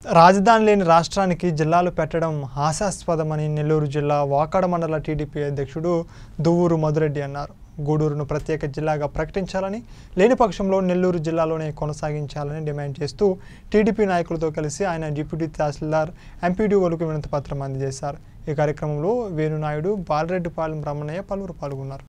రాజధాని లేని రాష్ట్రానికి జిల్లాలు పెట్టడం హాస్యాస్పదమని నెల్లూరు జిల్లా వాకాడ మండల టీడీపీ అధ్యక్షుడు దువ్వూరు మధురెడ్డి అన్నారు గూడూరును ప్రత్యేక జిల్లాగా ప్రకటించాలని లేని పక్షంలో నెల్లూరు జిల్లాలోనే కొనసాగించాలని డిమాండ్ చేస్తూ టీడీపీ నాయకులతో కలిసి ఆయన డిప్యూటీ తహసీల్దార్ ఎంపీడీఓలకు వినతిపత్రం అందజేశారు ఈ కార్యక్రమంలో వేణునాయుడు బాలరెడ్డిపాలెం రమణయ్య పలువురు పాల్గొన్నారు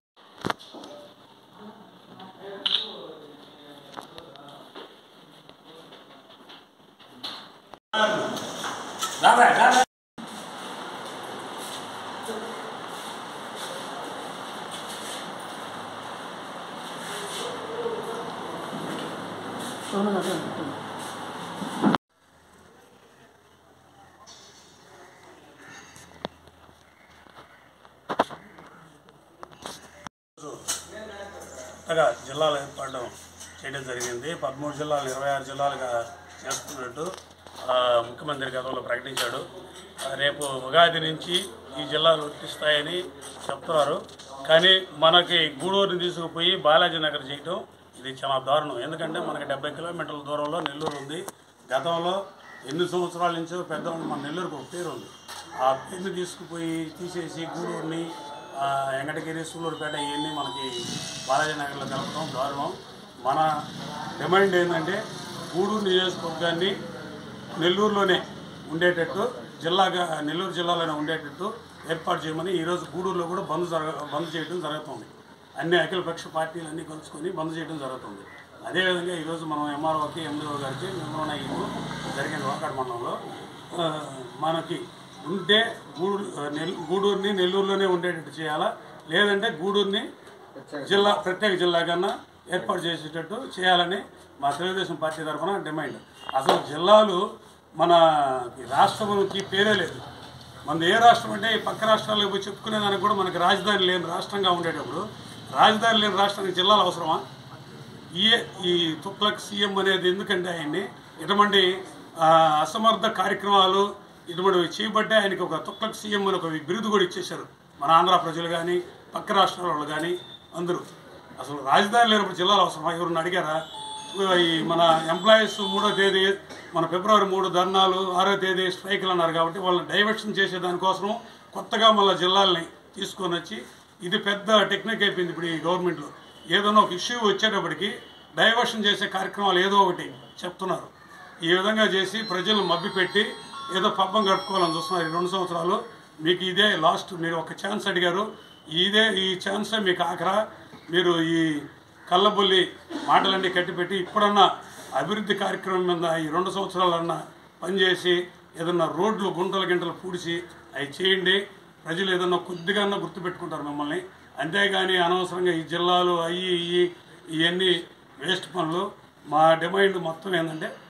కొత్తగా జిల్లాలు ఏర్పడడం చేయడం జరిగింది పదమూడు జిల్లాలు ఇరవై ఆరు జిల్లాలుగా చేస్తున్నట్టు ఆ, ముఖ్యమంత్రి గతంలో ప్రకటించాడు ఆ, రేపు ఉగాది నుంచి ఈ జిల్లాలు వర్తిస్తాయని చెప్తున్నారు కానీ మనకి గూడూరుని తీసుకుపోయి బాలాజీ నగర్ చేయటం ఇది చాలా దారుణం ఎందుకంటే మనకి డెబ్బై కిలోమీటర్ల దూరంలో నెల్లూరు ఉంది గతంలో ఎన్ని సంవత్సరాల నుంచో పెద్దవాళ్ళు మన నెల్లూరుకు ఒక పేరు ఉంది ఆ పేరుని తీసుకుపోయి తీసేసి గూడూరుని ఆ, వెంకటగిరి సూళ్ళూరుపేట ఇవన్నీ మనకి బాలాజీ నగర్లో కలపడం దారుణం మన డిమాండ్ ఏంటంటే గూడూరు నియోజకవర్గాన్ని నెల్లూరులోనే ఉండేటట్టు జిల్లాగా నెల్లూరు జిల్లాలోనే ఉండేటట్టు ఏర్పాటు చేయమని ఈరోజు గూడూరులో కూడా బంద్ జరగ బంద్ చేయడం జరుగుతుంది అన్ని అఖిలపక్ష పార్టీలు అన్నీ కలుసుకొని బంద్ చేయడం జరుగుతుంది అదేవిధంగా ఈరోజు మనం ఎంఆర్ఓకి ఎండిఓ గారికి నిర్వహణ జరిగిన వాకాడు మండలంలో ఆ, మనకి ఉంటే గూడూరు నెల్ గూడూరుని నెల్లూరులోనే ఉండేటట్టు చేయాలా లేదంటే గూడూరుని జిల్లా ప్రత్యేక జిల్లా కన్నా ఏర్పాటు చేసేటట్టు చేయాలని మా తెలుగుదేశం పార్టీ తరఫున డిమాండ్ అసలు జిల్లాలు మన రాష్ట్రంకి పేరే లేదు మన ఏ రాష్ట్రం అంటే ఈ పక్క రాష్ట్రాలకు పోయి చెప్పుకునే దానికి కూడా మనకి రాజధాని లేని రాష్ట్రంగా ఉండేటప్పుడు రాజధాని లేని రాష్ట్రానికి జిల్లాలు అవసరమా ఈ ఈ తుక్లక్ సీఎం అనేది ఎందుకంటే ఆయన్ని ఇటువంటి ఆ, అసమర్థ కార్యక్రమాలు ఇటువంటివి చేయబట్టే ఆయనకి ఒక తుక్లక్ సీఎం అని ఒక బిరుదు కూడా ఇచ్చేశారు మన ఆంధ్ర ప్రజలు కానీ పక్క రాష్ట్రాల వాళ్ళు కానీ అందరూ అసలు రాజధాని లేనప్పుడు జిల్లాలు అవసరమా ఎవరిని అడిగారా ఈ మన ఎంప్లాయీస్ మూడో తేదీ మన ఫిబ్రవరి మూడు ధర్నాలు ఆరో తేదీ స్ట్రైకులు అన్నారు కాబట్టి వాళ్ళని డైవర్షన్ చేసే దానికోసం కొత్తగా మళ్ళీ జిల్లాల్ని తీసుకొని వచ్చి ఇది పెద్ద టెక్నిక్ అయిపోయింది ఇప్పుడు ఈ గవర్నమెంట్లో ఏదైనా ఒక ఇష్యూ వచ్చేటప్పటికి డైవర్షన్ చేసే కార్యక్రమాలు ఏదో ఒకటి చెప్తున్నారు ఈ విధంగా చేసి ప్రజలను మభ్యపెట్టి ఏదో పబ్బం గడుపుకోవాలని చూస్తున్నారు ఈ రెండు సంవత్సరాలు మీకు ఇదే లాస్ట్ మీరు ఒక ఛాన్స్ అడిగారు ఇదే ఈ ఛాన్సే మీకు ఆఖరా మీరు ఈ కళ్ళబొల్లి మాటలన్నీ కట్టిపెట్టి ఇప్పుడన్నా అభివృద్ధి కార్యక్రమం మీద ఈ రెండు సంవత్సరాలన్నా పనిచేసి ఏదన్నా రోడ్లు గుంటలు గింటలు పూడిచి అవి చేయండి ప్రజలు ఏదన్నా కొద్దిగా గుర్తుపెట్టుకుంటారు మిమ్మల్ని అంతేగాని అనవసరంగా ఈ జిల్లాలు అయ్యి ఇవి ఇవన్నీ వేస్ట్ పనులు మా డిమాండ్ మొత్తం ఏంటంటే